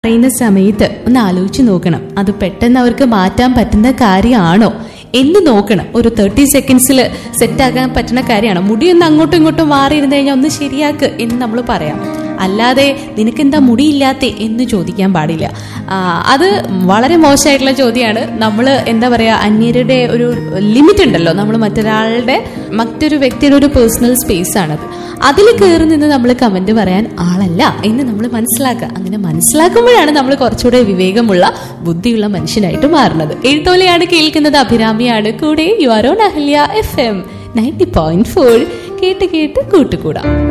പറയുന്ന സമയത്ത് ഒന്ന് ആലോചിച്ച് നോക്കണം അത് പെട്ടെന്ന് അവർക്ക് മാറ്റാൻ പറ്റുന്ന കാര്യമാണോ എന്ന് നോക്കണം ഒരു തേർട്ടി സെക്കൻഡ്സിൽ സെറ്റാക്കാൻ പറ്റുന്ന കാര്യമാണോ മുടിയൊന്ന് അങ്ങോട്ടും ഇങ്ങോട്ടും മാറിയിരുന്ന് കഴിഞ്ഞാൽ ഒന്ന് ശരിയാക്ക് എന്ന് നമ്മൾ പറയാം അല്ലാതെ നിനക്കെന്താ മുടിയില്ലാത്ത എന്ന് ചോദിക്കാൻ പാടില്ല ആ, അത് വളരെ മോശമായിട്ടുള്ള ചോദ്യമാണ് നമ്മൾ എന്താ പറയുക അന്യരുടെ ഒരു ലിമിറ്റ് ഉണ്ടല്ലോ നമ്മൾ മറ്റൊരാളുടെ മറ്റൊരു വ്യക്തിയുടെ ഒരു പേഴ്സണൽ സ്പേസ് ആണത് അതിൽ കയറി നിന്ന് നമ്മൾ കമന്റ് പറയാൻ ആളല്ല എന്ന് നമ്മൾ മനസ്സിലാക്കുക അങ്ങനെ മനസ്സിലാക്കുമ്പോഴാണ് നമ്മൾ കുറച്ചുകൂടെ വിവേകമുള്ള ബുദ്ധിയുള്ള മനുഷ്യനായിട്ട് മാറുന്നത് എഴുത്തോലെയാണ് കേൾക്കുന്നത് അഭിരാമിയാണ് കൂടെ you are on Ahalya F M ninety point four കേട്ട് കേട്ട് കൂട്ടുകൂടാം